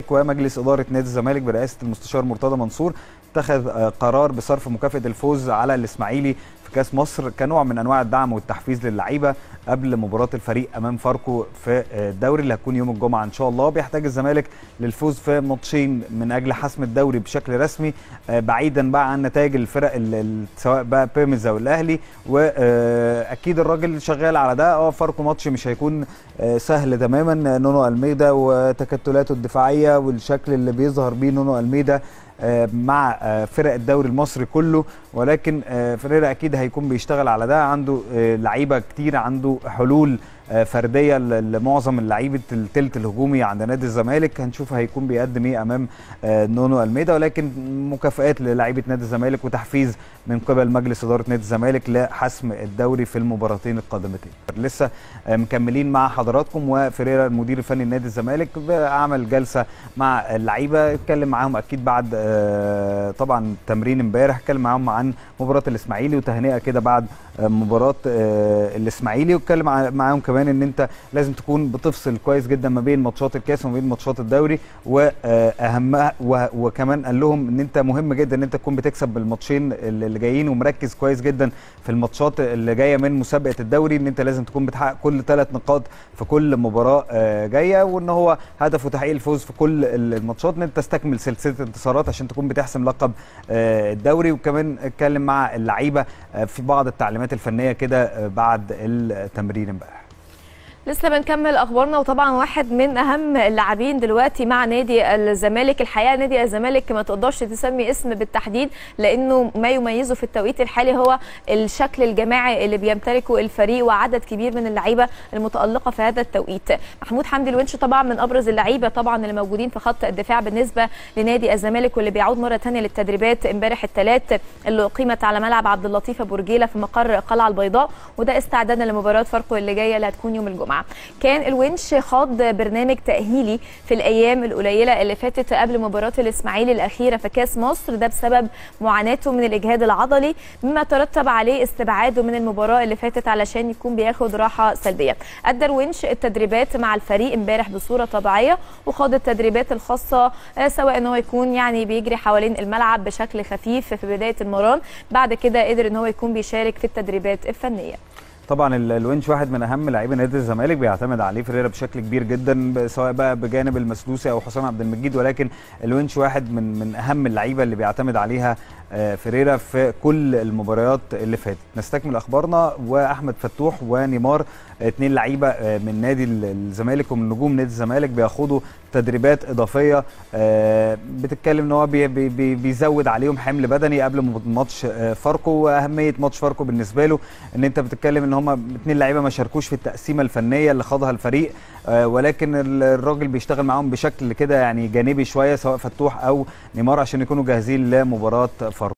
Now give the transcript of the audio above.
ومجلس اداره نادي الزمالك برئاسه المستشار مرتضى منصور اتخذ قرار بصرف مكافاه الفوز على الاسماعيلي في كاس مصر كنوع من انواع الدعم والتحفيز للعيبه قبل مباراه الفريق امام فاركو في الدوري اللي هتكون يوم الجمعه ان شاء الله بيحتاج الزمالك للفوز في ماتشين من اجل حسم الدوري بشكل رسمي بعيدا بقى عن نتائج الفرق سواء بقى بيراميدز او الاهلي واكيد الراجل شغال على ده اه فاركو ماتش مش هيكون سهل تماما نونو الميدا وتكتلاته الدفاعيه والشكل اللي بيظهر بيه نونو الميدا مع فرق الدوري المصري كله ولكن فريرا اكيد هيكون بيشتغل على ده عنده لعيبه كتير عنده حلول فرديه لمعظم اللعيبه الثلث الهجومي عند نادي الزمالك هنشوف هيكون بيقدم ايه امام نونو الميدا ولكن مكافئات للعيبه نادي الزمالك وتحفيز من قبل مجلس اداره نادي الزمالك لحسم الدوري في المباراتين القادمتين لسه مكملين مع حضراتكم وفريرا المدير الفني لنادي الزمالك عمل جلسه مع اللعيبه اتكلم معاهم اكيد بعد طبعا تمرين امبارح اتكلم معاهم عن مباراه الاسماعيلي وتهنئه كده بعد مباراه الاسماعيلي واتكلم معاهم كمان ان انت لازم تكون بتفصل كويس جدا ما بين ماتشات الكاس وما بين ماتشات الدوري واهمها وكمان قال لهم ان انت مهم جدا ان انت تكون بتكسب الماتشين اللي جايين ومركز كويس جدا في الماتشات اللي جايه من مسابقه الدوري ان انت لازم تكون بتحقق كل ثلاث نقاط في كل مباراه جايه وان هو هدفه تحقيق الفوز في كل الماتشات ان انت تستكمل سلسله انتصارات عشان تكون بتحسم لقب الدوري وكمان اتكلم مع اللعيبه في بعض التعليمات الفنيه كده بعد التمرين امبارح لسه بنكمل اخبارنا وطبعا واحد من اهم اللاعبين دلوقتي مع نادي الزمالك الحقيقه نادي الزمالك ما تقدرش تسمي اسم بالتحديد لانه ما يميزه في التوقيت الحالي هو الشكل الجماعي اللي بيمتلكه الفريق وعدد كبير من اللعيبه المتالقه في هذا التوقيت محمود حمدي الونش طبعا من ابرز اللعيبه طبعا اللي موجودين في خط الدفاع بالنسبه لنادي الزمالك واللي بيعود مره ثانيه للتدريبات امبارح الثلاث اللي اقيمت على ملعب عبد اللطيف ابو رجيله في مقر القلعه البيضاء وده استعدادا لمباراه فاركو اللي جايه اللي هتكون يوم الجمعه كان الونش خاض برنامج تأهيلي في الأيام القليلة اللي فاتت قبل مباراة الإسماعيلي الأخيرة في كاس مصر ده بسبب معاناته من الإجهاد العضلي مما ترتب عليه استبعاده من المباراة اللي فاتت علشان يكون بياخد راحة سلبية أدى الونش التدريبات مع الفريق امبارح بصورة طبيعية وخاض التدريبات الخاصة سواء ان هو يكون يعني بيجري حوالين الملعب بشكل خفيف في بداية المران بعد كده قدر ان هو يكون بيشارك في التدريبات الفنية طبعا الونش واحد من اهم لاعبي نادي الزمالك بيعتمد عليه فريرا بشكل كبير جدا سواء بقى بجانب المسلوسي او حسام عبد المجيد ولكن الونش واحد من من اهم اللعيبه اللي بيعتمد عليها فريرا في كل المباريات اللي فاتت نستكمل اخبارنا واحمد فتوح ونيمار اثنين لعيبه من نادي الزمالك ومن نجوم نادي الزمالك بياخدوا تدريبات اضافيه بتتكلم ان هو بي بي بيزود عليهم حمل بدني قبل ماتش فاركو واهميه ماتش فاركو بالنسبه له ان انت بتتكلم ان هم اثنين لعيبه ما شاركوش في التقسيمه الفنيه اللي خاضها الفريق ولكن الراجل بيشتغل معاهم بشكل كده يعني جانبي شويه سواء فتوح او نيمار عشان يكونوا جاهزين لمباراه فاركو